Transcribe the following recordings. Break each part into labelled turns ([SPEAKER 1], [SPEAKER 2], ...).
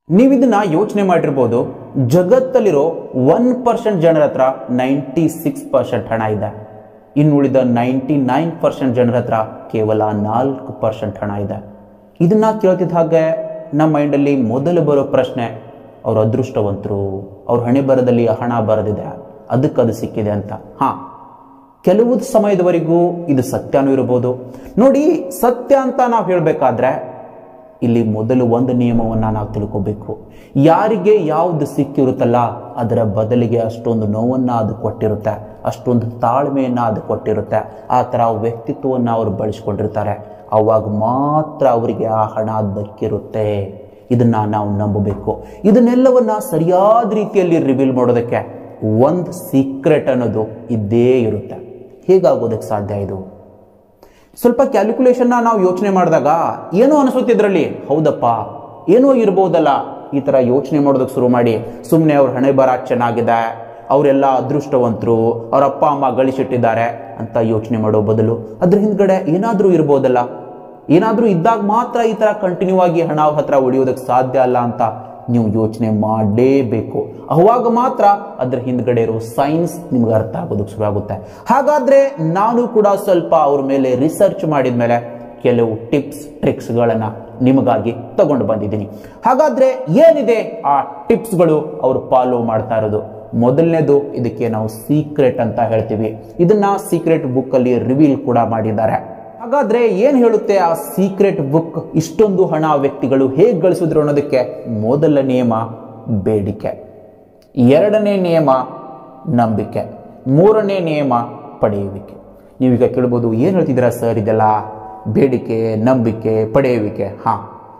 [SPEAKER 1] ನೀವಿದನ್ನ ಯೋಚನೆ ಮಾಡಿರ್ಬೋದು ಜಗತ್ತಲ್ಲಿರೋ one percent ಜನರ ಹತ್ರ ನೈಂಟಿ ಸಿಕ್ಸ್ ಪರ್ಸೆಂಟ್ ಹಣ ಇದೆ ಇನ್ನುಳಿದ ನೈಂಟಿ ನೈನ್ ಪರ್ಸೆಂಟ್ ಜನರ ಹತ್ರ ಕೇವಲ ನಾಲ್ಕು ಪರ್ಸೆಂಟ್ ಹಣ ಇದೆ ಇದನ್ನ ಕೇಳ್ತಿದ್ದ ಹಾಗೆ ನಮ್ಮ ಮೈಂಡಲ್ಲಿ ಮೊದಲು ಬರೋ ಪ್ರಶ್ನೆ ಅವ್ರ ಅದೃಷ್ಟವಂತರು ಅವ್ರ ಹಣೆ ಬರದಲ್ಲಿ ಹಣ ಬರದಿದೆ ಅದಕ್ಕೆ ಅದು ಸಿಕ್ಕಿದೆ ಅಂತ ಹಾ ಕೆಲವು ಸಮಯದವರೆಗೂ ಇದು ಸತ್ಯನೂ ಇರಬಹುದು ನೋಡಿ ಸತ್ಯ ಅಂತ ನಾವು ಹೇಳಬೇಕಾದ್ರೆ ಇಲ್ಲಿ ಮೊದಲು ಒಂದು ನಿಯಮವನ್ನು ನಾವು ತಿಳ್ಕೋಬೇಕು ಯಾರಿಗೆ ಯಾವುದು ಸಿಕ್ಕಿರುತ್ತಲ್ಲ ಅದರ ಬದಲಿಗೆ ಅಷ್ಟೊಂದು ನೋವನ್ನು ಅದು ಕೊಟ್ಟಿರುತ್ತೆ ಅಷ್ಟೊಂದು ತಾಳ್ಮೆಯನ್ನು ಅದು ಕೊಟ್ಟಿರುತ್ತೆ ಆ ಥರ ವ್ಯಕ್ತಿತ್ವವನ್ನು ಅವರು ಬಳಸ್ಕೊಂಡಿರ್ತಾರೆ ಅವಾಗ ಮಾತ್ರ ಅವರಿಗೆ ಆ ಹಣ ದಕ್ಕಿರುತ್ತೆ ಇದನ್ನ ನಾವು ನಂಬಬೇಕು ಇದನ್ನೆಲ್ಲವನ್ನ ಸರಿಯಾದ ರೀತಿಯಲ್ಲಿ ರಿವೀಲ್ ಮಾಡೋದಕ್ಕೆ ಒಂದು ಸೀಕ್ರೆಟ್ ಅನ್ನೋದು ಇದ್ದೇ ಇರುತ್ತೆ ಹೇಗಾಗೋದಕ್ಕೆ ಸಾಧ್ಯ ಇದು ಸ್ವಲ್ಪ ಕ್ಯಾಲ್ಕುಲೇಷನ್ನ ನಾವು ಯೋಚನೆ ಮಾಡಿದಾಗ ಏನೋ ಅನಿಸುತ್ತೆ ಇದರಲ್ಲಿ ಹೌದಪ್ಪ ಏನೋ ಇರ್ಬೋದಲ್ಲ ಈ ಥರ ಯೋಚನೆ ಮಾಡೋದಕ್ಕೆ ಶುರು ಮಾಡಿ ಸುಮ್ಮನೆ ಅವ್ರ ಹಣೆ ಬರ ಚೆನ್ನಾಗಿದೆ ಅವರೆಲ್ಲ ಅದೃಷ್ಟವಂತರು ಅವ್ರ ಅಪ್ಪ ಅಮ್ಮ ಗಳಿಸಿಟ್ಟಿದ್ದಾರೆ ಅಂತ ಯೋಚನೆ ಮಾಡೋ ಬದಲು ಅದ್ರ ಹಿಂದ್ಗಡೆ ಏನಾದರೂ ಇರ್ಬೋದಲ್ಲ ಏನಾದರೂ ಇದ್ದಾಗ ಮಾತ್ರ ಈ ಥರ ಕಂಟಿನ್ಯೂ ಆಗಿ ಹಣ ಅವ್ರ ಹತ್ರ ಉಳಿಯೋದಕ್ಕೆ ಸಾಧ್ಯ ಅಲ್ಲ ಅಂತ ನೀವು ಯೋಚನೆ ಮಾಡಲೇಬೇಕು ಅವಾಗ ಮಾತ್ರ ಅದ್ರ ಹಿಂದ್ಗಡೆ ಇರೋ ಸೈನ್ಸ್ ನಿಮ್ಗೆ ಅರ್ಥ ಆಗೋದಕ್ಕೆ ಶುರು ಆಗುತ್ತೆ ಹಾಗಾದ್ರೆ ನಾನು ಕೂಡ ಸ್ವಲ್ಪ ಅವ್ರ ಮೇಲೆ ರಿಸರ್ಚ್ ಮಾಡಿದ ಮೇಲೆ ಕೆಲವು ಟಿಪ್ಸ್ ಟ್ರಿಕ್ಸ್ಗಳನ್ನು ನಿಮಗಾಗಿ ತಗೊಂಡು ಬಂದಿದ್ದೀನಿ ಹಾಗಾದ್ರೆ ಏನಿದೆ ಆ ಟಿಪ್ಸ್ಗಳು ಅವರು ಫಾಲೋ ಮಾಡ್ತಾ ಇರೋದು ಮೊದಲನೇದು ಇದಕ್ಕೆ ನಾವು ಸೀಕ್ರೆಟ್ ಅಂತ ಹೇಳ್ತೀವಿ ಇದನ್ನ ಸೀಕ್ರೆಟ್ ಬುಕ್ ಅಲ್ಲಿ ರಿವೀಲ್ ಕೂಡ ಮಾಡಿದ್ದಾರೆ ಹಾಗಾದ್ರೆ ಏನ್ ಹೇಳುತ್ತೆ ಆ ಸೀಕ್ರೆಟ್ ಬುಕ್ ಇಷ್ಟೊಂದು ಹಣ ವ್ಯಕ್ತಿಗಳು ಹೇಗೆ ಗಳಿಸಿದ್ರು ಅನ್ನೋದಕ್ಕೆ ಮೊದಲ ನಿಯಮ ಬೇಡಿಕೆ ಎರಡನೇ ನಿಯಮ ನಂಬಿಕೆ ಮೂರನೇ ನಿಯಮ ಪಡೆಯುವಿಕೆ ನೀವೀಗ ಕೇಳ್ಬೋದು ಏನು ಹೇಳ್ತಿದ್ದೀರಾ ಸರ್ ಇದೆಲ್ಲ ಬೇಡಿಕೆ ನಂಬಿಕೆ ಪಡೆಯುವಿಕೆ ಹಾ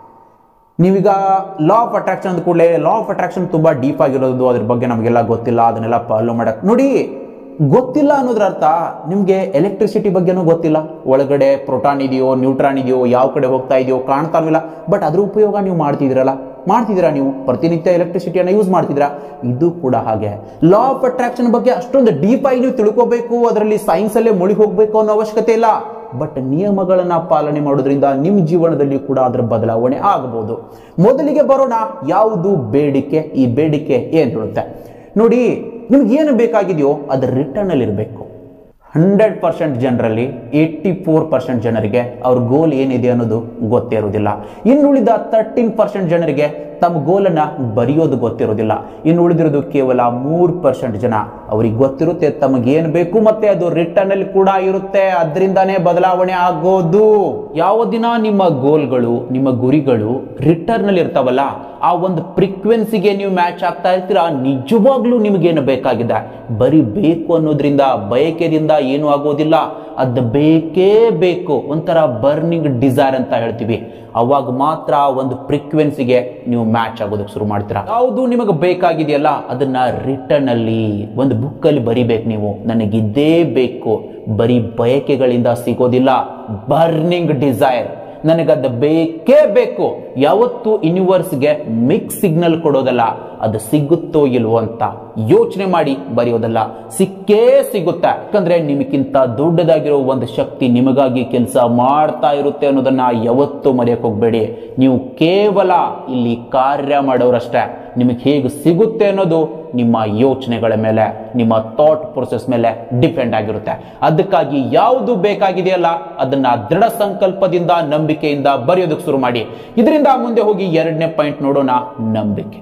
[SPEAKER 1] ನೀವೀಗ ಲಾ ಆಫ್ ಅಟ್ರಾಕ್ಷನ್ ಅಂದ ಕೂಡಲೇ ಲಾ ಆಫ್ ಅಟ್ರಾಕ್ಷನ್ ತುಂಬಾ ಡೀಪ್ ಆಗಿರೋದು ಅದ್ರ ಬಗ್ಗೆ ನಮಗೆಲ್ಲ ಗೊತ್ತಿಲ್ಲ ಅದನ್ನೆಲ್ಲ ಫಾಲೋ ಮಾಡಕ್ ನೋಡಿ ಗೊತ್ತಿಲ್ಲ ಅನ್ನೋದ್ರ ಅರ್ಥ ನಿಮಗೆ ಎಲೆಕ್ಟ್ರಿಸಿಟಿ ಬಗ್ಗೆನೂ ಗೊತ್ತಿಲ್ಲ ಒಳಗಡೆ ಪ್ರೋಟಾನ್ ಇದೆಯೋ ನ್ಯೂಟ್ರಾನ್ ಇದೆಯೋ ಯಾವ ಕಡೆ ಹೋಗ್ತಾ ಇದೆಯೋ ಕಾಣ್ತಾ ಇಲ್ಲ ಬಟ್ ಅದ್ರ ಉಪಯೋಗ ನೀವು ಮಾಡ್ತಿದ್ದೀರಲ್ಲ ಮಾಡ್ತಿದ್ದೀರಾ ನೀವು ಪ್ರತಿನಿತ್ಯ ಎಲೆಕ್ಟ್ರಿಸಿಟಿಯನ್ನು ಯೂಸ್ ಮಾಡ್ತಿದ್ದೀರಾ ಇದು ಕೂಡ ಹಾಗೆ ಲಾ ಆಫ್ ಅಟ್ರಾಕ್ಷನ್ ಬಗ್ಗೆ ಅಷ್ಟೊಂದು ಡೀಪ್ ಆಗಿ ನೀವು ತಿಳ್ಕೋಬೇಕು ಅದರಲ್ಲಿ ಸೈನ್ಸ್ ಅಲ್ಲೇ ಮುಳುಗಿ ಹೋಗ್ಬೇಕು ಅನ್ನೋ ಅವಶ್ಯಕತೆ ಇಲ್ಲ ಬಟ್ ನಿಯಮಗಳನ್ನ ಪಾಲನೆ ಮಾಡೋದ್ರಿಂದ ನಿಮ್ಮ ಜೀವನದಲ್ಲಿ ಕೂಡ ಅದರ ಬದಲಾವಣೆ ಆಗಬಹುದು ಮೊದಲಿಗೆ ಬರೋಣ ಯಾವುದು ಬೇಡಿಕೆ ಈ ಬೇಡಿಕೆ ಏನ್ ಹೇಳುತ್ತೆ ನೋಡಿ ನಿಮ್ಗೆ ಏನು ಬೇಕಾಗಿದೆಯೋ ಅದು ರಿಟರ್ನ್ ಅಲ್ಲಿ ಇರಬೇಕು ಹಂಡ್ರೆಡ್ ಪರ್ಸೆಂಟ್ ಜನರಲ್ಲಿ ಏಯ್ಟಿ ಫೋರ್ ಪರ್ಸೆಂಟ್ ಜನರಿಗೆ ಅವ್ರ ಗೋಲ್ ಏನಿದೆ ಅನ್ನೋದು ಗೊತ್ತಿರೋದಿಲ್ಲ ಇನ್ನುಳಿದ ತರ್ಟೀನ್ ಪರ್ಸೆಂಟ್ ಜನರಿಗೆ ತಮ್ಮ ಗೋಲನ್ನ ಬರೆಯೋದು ಗೊತ್ತಿರೋದಿಲ್ಲ ಇನ್ನು ಉಳಿದಿರೋದು ಕೇವಲ ಮೂರು ಪರ್ಸೆಂಟ್ ಜನ ಅವ್ರಿಗೆ ಗೊತ್ತಿರುತ್ತೆ ತಮಗೇನು ಬೇಕು ಮತ್ತೆ ಅದು ರಿಟರ್ನ್ ಅಲ್ಲಿ ಕೂಡ ಇರುತ್ತೆ ಅದರಿಂದಾನೇ ಬದಲಾವಣೆ ಆಗೋದು ಯಾವ ದಿನ ನಿಮ್ಮ ಗೋಲ್ಗಳು ನಿಮ್ಮ ಗುರಿಗಳು ರಿಟರ್ನ್ ಅಲ್ಲಿ ಇರ್ತಾವಲ್ಲ ಆ ಒಂದು ಫ್ರೀಕ್ವೆನ್ಸಿಗೆ ನೀವು ಮ್ಯಾಚ್ ಆಗ್ತಾ ಇರ್ತೀರಾ ನಿಜವಾಗ್ಲೂ ನಿಮಗೇನು ಬೇಕಾಗಿದೆ ಬರೀ ಬೇಕು ಅನ್ನೋದ್ರಿಂದ ಬಯಕೆದಿಂದ ಏನು ಆಗೋದಿಲ್ಲ ಅದು ಬೇಕೇ ಬೇಕು ಒಂಥರ ಬರ್ನಿಂಗ್ ಡಿಸೈರ್ ಅಂತ ಹೇಳ್ತೀವಿ ಅವಾಗ ಮಾತ್ರ ಆ ಒಂದು ಫ್ರೀಕ್ವೆನ್ಸಿಗೆ ನೀವು ಮ್ಯಾಚ್ ಆಗೋದಕ್ಕೆ ಶುರು ಮಾಡ್ತೀರಾ ಯಾವುದು ನಿಮಗೆ ಬೇಕಾಗಿದೆಯಲ್ಲ ಅದನ್ನ ರಿಟರ್ನ್ ಅಲ್ಲಿ ಒಂದು ಬುಕ್ ಅಲ್ಲಿ ಬರಿಬೇಕು ನೀವು ನನಗಿದ್ದೇ ಬೇಕು ಬರೀ ಬಯಕೆಗಳಿಂದ ಸಿಗೋದಿಲ್ಲ ಬರ್ನಿಂಗ್ ಡಿಸೈರ್ ನನಗದು ಬೇಕೇ ಬೇಕು ಯಾವತ್ತು ಯೂನಿವರ್ಸ್ಗೆ ಮಿಕ್ಸ್ ಸಿಗ್ನಲ್ ಕೊಡೋದಲ್ಲ ಅದು ಸಿಗುತ್ತೋ ಇಲ್ವೋ ಅಂತ ಯೋಚನೆ ಮಾಡಿ ಬರೆಯೋದಲ್ಲ ಸಿಕ್ಕೇ ಸಿಗುತ್ತೆ ಯಾಕಂದ್ರೆ ನಿಮಗಿಂತ ದೊಡ್ಡದಾಗಿರೋ ಒಂದು ಶಕ್ತಿ ನಿಮಗಾಗಿ ಕೆಲಸ ಮಾಡ್ತಾ ಇರುತ್ತೆ ಅನ್ನೋದನ್ನ ಯಾವತ್ತೂ ಮರೆಯಕ್ಕೆ ಹೋಗ್ಬೇಡಿ ನೀವು ಕೇವಲ ಇಲ್ಲಿ ಕಾರ್ಯ ಮಾಡೋರಷ್ಟೇ ನಿಮಗೆ ಹೇಗೆ ಸಿಗುತ್ತೆ ಅನ್ನೋದು ನಿಮ್ಮ ಯೋಚನೆಗಳ ಮೇಲೆ ನಿಮ್ಮ ಥಾಟ್ ಪ್ರೊಸೆಸ್ ಮೇಲೆ ಡಿಪೆಂಡ್ ಆಗಿರುತ್ತೆ ಅದಕ್ಕಾಗಿ ಯಾವುದು ಬೇಕಾಗಿದೆಯಲ್ಲ ಅದನ್ನ ದೃಢ ಸಂಕಲ್ಪದಿಂದ ನಂಬಿಕೆಯಿಂದ ಬರೆಯೋದಕ್ಕೆ ಶುರು ಮಾಡಿ ಇದರಿಂದ ಮುಂದೆ ಹೋಗಿ ಎರಡನೇ ಪಾಯಿಂಟ್ ನೋಡೋಣ ನಂಬಿಕೆ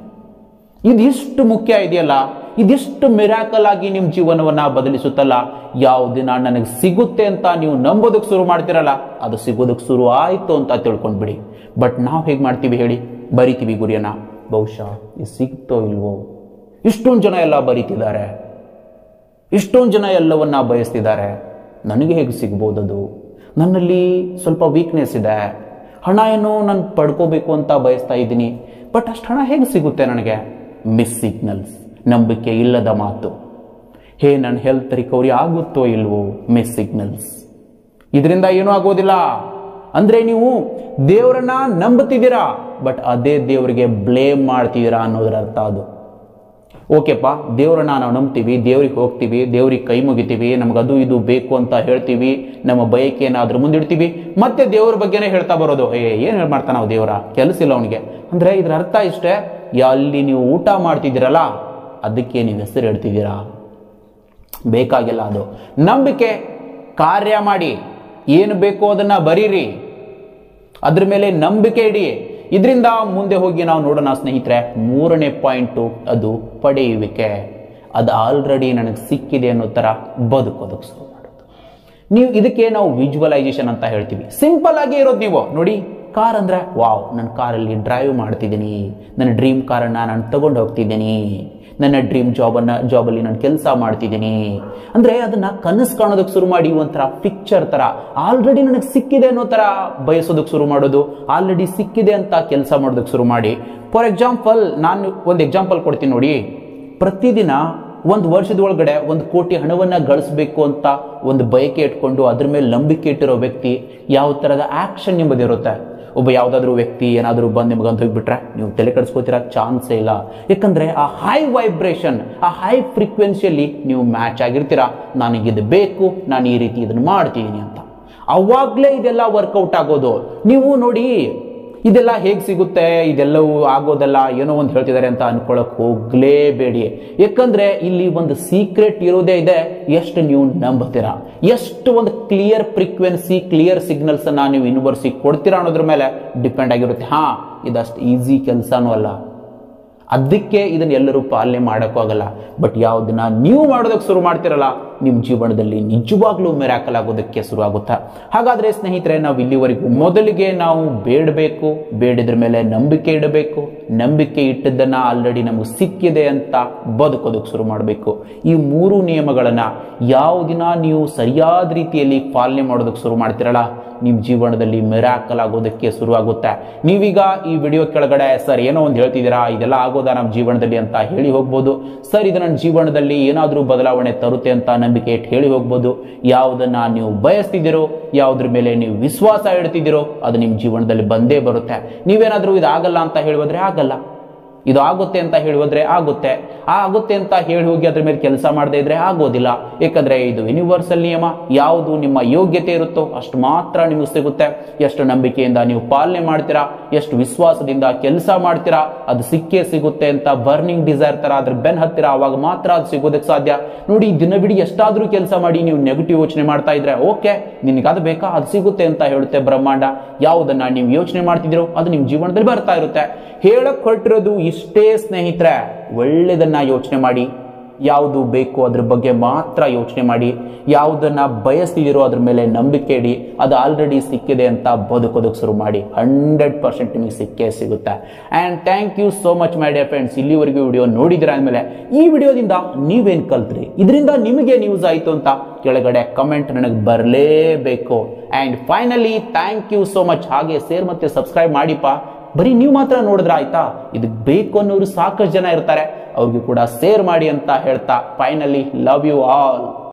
[SPEAKER 1] ಇದಿಷ್ಟು ಮುಖ್ಯ ಇದೆಯಲ್ಲ ಇದಿಷ್ಟು ಮಿರಾಕಲ್ ಆಗಿ ನಿಮ್ಮ ಜೀವನವನ್ನ ಬದಲಿಸುತ್ತಲ್ಲ ಯಾವ ದಿನ ನನಗೆ ಸಿಗುತ್ತೆ ಅಂತ ನೀವು ನಂಬೋದಕ್ಕೆ ಶುರು ಮಾಡ್ತಿರಲ್ಲ ಅದು ಸಿಗೋದಕ್ಕೆ ಶುರು ಆಯ್ತು ಅಂತ ತಿಳ್ಕೊಂಡ್ಬಿಡಿ ಬಟ್ ನಾವು ಹೇಗೆ ಮಾಡ್ತೀವಿ ಹೇಳಿ ಬರಿತೀವಿ ಗುರಿಯನ್ನ ಬಹುಶಃ ಇದು ಸಿಗ್ತೋ ಇಲ್ವೋ ಇಷ್ಟೊಂದು ಜನ ಎಲ್ಲ ಬರೀತಿದ್ದಾರೆ ಇಷ್ಟೊಂದು ಜನ ಎಲ್ಲವನ್ನ ಬಯಸ್ತಿದ್ದಾರೆ ನನಗೆ ಹೇಗೆ ಸಿಗ್ಬೋದದು ನನ್ನಲ್ಲಿ ಸ್ವಲ್ಪ ವೀಕ್ನೆಸ್ ಇದೆ ಹಣ ಏನೋ ನಾನು ಪಡ್ಕೋಬೇಕು ಅಂತ ಬಯಸ್ತಾ ಇದ್ದೀನಿ ಬಟ್ ಅಷ್ಟು ಹಣ ಹೇಗೆ ಸಿಗುತ್ತೆ ನನಗೆ ಮಿಸ್ ಸಿಗ್ನಲ್ಸ್ ನಂಬಿಕೆ ಇಲ್ಲದ ಮಾತು ಹೇ ನನ್ನ ಹೆಲ್ತ್ ರಿಕವರಿ ಆಗುತ್ತೋ ಇಲ್ವೋ ಮಿಸ್ ಸಿಗ್ನಲ್ಸ್ ಇದರಿಂದ ಏನೂ ಆಗೋದಿಲ್ಲ ಅಂದ್ರೆ ನೀವು ದೇವರನ್ನ ನಂಬುತ್ತಿದ್ದೀರಾ ಬಟ್ ಅದೇ ದೇವರಿಗೆ ಬ್ಲೇಮ್ ಮಾಡ್ತಿದ್ದೀರಾ ಅನ್ನೋದ್ರ ಅರ್ಥ ಅದು ಓಕೆಪ್ಪ ದೇವ್ರನ್ನ ನಾವು ನಂಬ್ತೀವಿ ದೇವ್ರಿಗೆ ಹೋಗ್ತೀವಿ ದೇವ್ರಿಗೆ ಕೈ ಮುಗಿತೀವಿ ನಮ್ಗೆ ಅದು ಇದು ಬೇಕು ಅಂತ ಹೇಳ್ತೀವಿ ನಮ್ಮ ಬಯಕೆ ಏನಾದ್ರೂ ಮುಂದಿಡ್ತೀವಿ ಮತ್ತೆ ದೇವ್ರ ಬಗ್ಗೆನೇ ಹೇಳ್ತಾ ಬರೋದು ಏ ಏನು ಹೇಳಿ ಮಾಡ್ತಾನ ನಾವು ದೇವರ ಕೆಲಸ ಇಲ್ಲ ಅವನಿಗೆ ಅಂದ್ರೆ ಇದ್ರ ಅರ್ಥ ಇಷ್ಟೇ ಅಲ್ಲಿ ನೀವು ಊಟ ಮಾಡ್ತಿದ್ದೀರಲ್ಲ ಅದಕ್ಕೆ ನೀವು ಹೆಸರು ಹೇಳ್ತಿದ್ದೀರಾ ಬೇಕಾಗಿಲ್ಲ ಅದು ನಂಬಿಕೆ ಕಾರ್ಯ ಮಾಡಿ ಏನು ಬೇಕೋ ಅದನ್ನ ಬರೀರಿ ಅದ್ರ ಮೇಲೆ ನಂಬಿಕೆ ಇಡಿ ಇದರಿಂದ ಮುಂದೆ ಹೋಗಿ ನಾವು ನೋಡೋಣ ಸ್ನೇಹಿತರೆ ಮೂರನೇ ಪಾಯಿಂಟು ಅದು ಪಡೆಯುವಿಕೆ ಅದು ಆಲ್ರೆಡಿ ನನಗೆ ಸಿಕ್ಕಿದೆ ಅನ್ನೋ ಥರ ಬದುಕೋದಕ್ಕೆ ಶುರು ಮಾಡೋದು ನೀವು ಇದಕ್ಕೆ ನಾವು ವಿಜುವಲೈಸೇಷನ್ ಅಂತ ಹೇಳ್ತೀವಿ ಸಿಂಪಲ್ ಆಗಿ ಇರೋದು ನೀವು ನೋಡಿ ಕಾರ್ ಅಂದ್ರೆ ವಾವ್ ನನ್ನ ಕಾರಲ್ಲಿ ಡ್ರೈವ್ ಮಾಡ್ತಿದ್ದೀನಿ ನನ್ನ ಡ್ರೀಮ್ ಕಾರನ್ನು ನಾನು ತಗೊಂಡು ಹೋಗ್ತಿದ್ದೀನಿ ನನ್ನ ಡ್ರೀಮ್ ಜಾಬನ್ನು ಜಾಬಲ್ಲಿ ನಾನು ಕೆಲಸ ಮಾಡ್ತಿದ್ದೀನಿ ಅಂದರೆ ಅದನ್ನು ಕನಸು ಕಾಣೋದಕ್ಕೆ ಶುರು ಮಾಡಿ ಒಂಥರ ಪಿಕ್ಚರ್ ಥರ ಆಲ್ರೆಡಿ ನನಗೆ ಸಿಕ್ಕಿದೆ ಅನ್ನೋ ಥರ ಬಯಸೋದಕ್ಕೆ ಶುರು ಮಾಡೋದು ಆಲ್ರೆಡಿ ಸಿಕ್ಕಿದೆ ಅಂತ ಕೆಲಸ ಮಾಡೋದಕ್ಕೆ ಶುರು ಮಾಡಿ ಫಾರ್ ಎಕ್ಸಾಂಪಲ್ ನಾನು ಒಂದು ಎಕ್ಸಾಂಪಲ್ ಕೊಡ್ತೀನಿ ನೋಡಿ ಪ್ರತಿದಿನ ಒಂದು ವರ್ಷದ ಒಳಗಡೆ ಒಂದು ಕೋಟಿ ಹಣವನ್ನು ಗಳಿಸ್ಬೇಕು ಅಂತ ಒಂದು ಬಯಕೆ ಇಟ್ಕೊಂಡು ಅದ್ರ ಮೇಲೆ ನಂಬಿಕೆ ಇಟ್ಟಿರೋ ವ್ಯಕ್ತಿ ಯಾವ ಥರದ ಆ್ಯಕ್ಷನ್ ಎಂಬುದಿರುತ್ತೆ ಒಬ್ಬ ಯಾವುದಾದ್ರೂ ವ್ಯಕ್ತಿ ಏನಾದರೂ ಬಂದು ನಿಮ್ಗೆ ಅಂತ ಹೋಗ್ಬಿಟ್ರೆ ನೀವು ತಲೆ ಕೆಡಿಸ್ಕೋತಿರೋ ಚಾನ್ಸೇ ಇಲ್ಲ ಯಾಕಂದರೆ ಆ ಹೈ ವೈಬ್ರೇಷನ್ ಆ ಹೈ ಫ್ರೀಕ್ವೆನ್ಸಿಯಲ್ಲಿ ನೀವು ಮ್ಯಾಚ್ ಆಗಿರ್ತೀರಾ ನನಗಿದು ಬೇಕು ನಾನು ಈ ರೀತಿ ಇದನ್ನು ಮಾಡ್ತಿದ್ದೀನಿ ಅಂತ ಅವಾಗಲೇ ಇದೆಲ್ಲ ವರ್ಕೌಟ್ ಆಗೋದು ನೀವು ನೋಡಿ ಇದೆಲ್ಲ ಹೇಗೆ ಸಿಗುತ್ತೆ ಇದೆಲ್ಲವೂ ಆಗೋದಲ್ಲ ಏನೋ ಒಂದು ಹೇಳ್ತಿದ್ದಾರೆ ಅಂತ ಅನ್ಕೊಳಕ್ ಹೋಗ್ಲೇಬೇಡಿ ಯಾಕಂದ್ರೆ ಇಲ್ಲಿ ಒಂದು ಸೀಕ್ರೆಟ್ ಇರೋದೇ ಇದೆ ಎಷ್ಟು ನೀವು ನಂಬ್ತೀರಾ ಎಷ್ಟು ಒಂದು ಕ್ಲಿಯರ್ ಫ್ರೀಕ್ವೆನ್ಸಿ ಕ್ಲಿಯರ್ ಸಿಗ್ನಲ್ಸ್ ಅನ್ನ ನೀವು ಯೂನಿವರ್ಸಿಗೆ ಕೊಡ್ತೀರಾ ಅನ್ನೋದ್ರ ಮೇಲೆ ಡಿಪೆಂಡ್ ಆಗಿರುತ್ತೆ ಹಾ ಇದಷ್ಟು ಈಸಿ ಕೆಲಸನೂ ಅಲ್ಲ ಅದಕ್ಕೆ ಇದನ್ನ ಎಲ್ಲರೂ ಪಾಲನೆ ಮಾಡೋಕ್ಕೂ ಆಗಲ್ಲ ಬಟ್ ಯಾವುದನ್ನ ನೀವು ಮಾಡೋದಕ್ಕೆ ಶುರು ಮಾಡ್ತಿರಲ್ಲ ನಿಮ್ಮ ಜೀವನದಲ್ಲಿ ನಿಜವಾಗ್ಲೂ ಮೆರಾಕಲ್ ಆಗೋದಕ್ಕೆ ಶುರು ಆಗುತ್ತಾ ಹಾಗಾದ್ರೆ ಸ್ನೇಹಿತರೆ ನಾವು ಇಲ್ಲಿವರೆಗೂ ಮೊದಲಿಗೆ ನಾವು ಬೇಡಬೇಕು ಬೇಡಿದ್ರ ಮೇಲೆ ನಂಬಿಕೆ ಇಡಬೇಕು ನಂಬಿಕೆ ಇಟ್ಟದ್ದನ್ನ ಆಲ್ರೆಡಿ ನಮಗೆ ಸಿಕ್ಕಿದೆ ಅಂತ ಬದುಕೋದಕ್ಕೆ ಶುರು ಮಾಡಬೇಕು ಈ ಮೂರು ನಿಯಮಗಳನ್ನ ಯಾವ ದಿನ ನೀವು ಸರಿಯಾದ ರೀತಿಯಲ್ಲಿ ಪಾಲನೆ ಮಾಡೋದಕ್ಕೆ ಶುರು ಮಾಡ್ತಿರಲ್ಲ ನಿಮ್ಮ ಜೀವನದಲ್ಲಿ ಮೆರಾಕಲ್ ಆಗೋದಕ್ಕೆ ಶುರುವಾಗುತ್ತೆ ನೀವೀಗ ಈ ವಿಡಿಯೋ ಕೆಳಗಡೆ ಸರ್ ಏನೋ ಒಂದು ಹೇಳ್ತಿದ್ದೀರಾ ಇದೆಲ್ಲ ಆಗೋದಾ ನಮ್ಮ ಜೀವನದಲ್ಲಿ ಅಂತ ಹೇಳಿ ಹೋಗ್ಬೋದು ಸರ್ ಇದು ನನ್ನ ಜೀವನದಲ್ಲಿ ಏನಾದರೂ ಬದಲಾವಣೆ ತರುತ್ತೆ ಅಂತ ನಂಬಿಕೆ ಇಟ್ಟು ಹೇಳಿ ಹೋಗ್ಬೋದು ಯಾವುದನ್ನ ನೀವು ಬಯಸ್ತಿದ್ದೀರೋ ಯಾವುದ್ರ ಮೇಲೆ ನೀವು ವಿಶ್ವಾಸ ಇಡ್ತಿದ್ದೀರೋ ಅದು ನಿಮ್ಮ ಜೀವನದಲ್ಲಿ ಬಂದೇ ಬರುತ್ತೆ ನೀವೇನಾದರೂ ಇದು ಆಗಲ್ಲ ಅಂತ ಹೇಳುವುದ್ರೆ ಆಗಲ್ಲ ಇದು ಆಗುತ್ತೆ ಅಂತ ಹೇಳಿ ಹೋದ್ರೆ ಆಗುತ್ತೆ ಆ ಆಗುತ್ತೆ ಅಂತ ಹೇಳಿ ಹೋಗಿ ಅದ್ರ ಮೇಲೆ ಕೆಲಸ ಮಾಡದೇ ಇದ್ರೆ ಆಗೋದಿಲ್ಲ ಯಾಕಂದ್ರೆ ಇದು ಯೂನಿವರ್ಸಲ್ ನಿಯಮ ಯಾವುದು ನಿಮ್ಮ ಯೋಗ್ಯತೆ ಇರುತ್ತೋ ಅಷ್ಟು ಮಾತ್ರ ನಿಮಗೆ ಸಿಗುತ್ತೆ ಎಷ್ಟು ನಂಬಿಕೆಯಿಂದ ನೀವು ಪಾಲನೆ ಮಾಡ್ತೀರಾ ಎಷ್ಟು ವಿಶ್ವಾಸದಿಂದ ಕೆಲಸ ಮಾಡ್ತೀರಾ ಅದು ಸಿಕ್ಕೇ ಸಿಗುತ್ತೆ ಅಂತ ಬರ್ನಿಂಗ್ ಡಿಸೈರ್ ತರ ಅದ್ರ ಬೆನ್ ಹತ್ತಿರ ಅವಾಗ ಮಾತ್ರ ಅದು ಸಿಗೋದಕ್ಕೆ ಸಾಧ್ಯ ನೋಡಿ ದಿನವಿಡೀ ಎಷ್ಟಾದ್ರೂ ಕೆಲಸ ಮಾಡಿ ನೀವು ನೆಗೆಟಿವ್ ಯೋಚನೆ ಮಾಡ್ತಾ ಇದ್ರೆ ಓಕೆ ನಿನಗೆ ಅದು ಬೇಕಾ ಅದು ಸಿಗುತ್ತೆ ಅಂತ ಹೇಳುತ್ತೆ ಬ್ರಹ್ಮಾಂಡ ಯಾವುದನ್ನ ನೀವು ಯೋಚನೆ ಮಾಡ್ತಿದ್ದೀರೋ ಅದು ನಿಮ್ಮ ಜೀವನದಲ್ಲಿ ಬರ್ತಾ ಇರುತ್ತೆ ಹೇಳಕ್ ಹೊರಟಿರೋದು ಇಷ್ಟೇ ಸ್ನೇಹಿತರೆ ಒಳ್ಳೆಯದನ್ನ ಯೋಚನೆ ಮಾಡಿ ಯಾವುದು ಬೇಕು ಅದ್ರ ಬಗ್ಗೆ ಮಾತ್ರ ಯೋಚನೆ ಮಾಡಿ ಯಾವುದನ್ನ ಬಯಸ್ತಿದ್ದೀರೋ ಅದ್ರ ಮೇಲೆ ನಂಬಿಕೆ ಇಡಿ ಅದು ಆಲ್ರೆಡಿ ಸಿಕ್ಕಿದೆ ಅಂತ ಬದುಕೋದಕ್ಕೆ ಶುರು ಮಾಡಿ ಹಂಡ್ರೆಡ್ ಪರ್ಸೆಂಟ್ ನಿಮಗೆ ಸಿಕ್ಕೇ ಸಿಗುತ್ತೆ and thank you so much my dear friends ಇಲ್ಲಿವರೆಗೂ ವಿಡಿಯೋ ನೋಡಿದಿರ ಅಂದಮೇಲೆ ಈ ವಿಡಿಯೋದಿಂದ ನೀವೇನು ಕಲ್ತ್ರಿ ಇದರಿಂದ ನಿಮಗೆ ನ್ಯೂಸ್ ಆಯಿತು ಅಂತ ಕೆಳಗಡೆ ಕಮೆಂಟ್ ನನಗೆ ಬರಲೇಬೇಕು and finally thank you so much ಹಾಗೆ ಶೇರ್ ಮತ್ತೆ ಸಬ್ಸ್ಕ್ರೈಬ್ ಮಾಡಿಪ್ಪ ಬರೀ ನೀವು ಮಾತ್ರ ನೋಡಿದ್ರೆ ಆಯ್ತಾ ಇದಕ್ಕೆ ಬೇಕು ಅನ್ನೋರು ಸಾಕಷ್ಟು ಜನ ಇರ್ತಾರೆ ಅವ್ರಿಗೂ ಕೂಡ ಶೇರ್ ಮಾಡಿ ಅಂತ ಹೇಳ್ತಾ ಫೈನಲಿ ಲವ್ ಯು ಆಲ್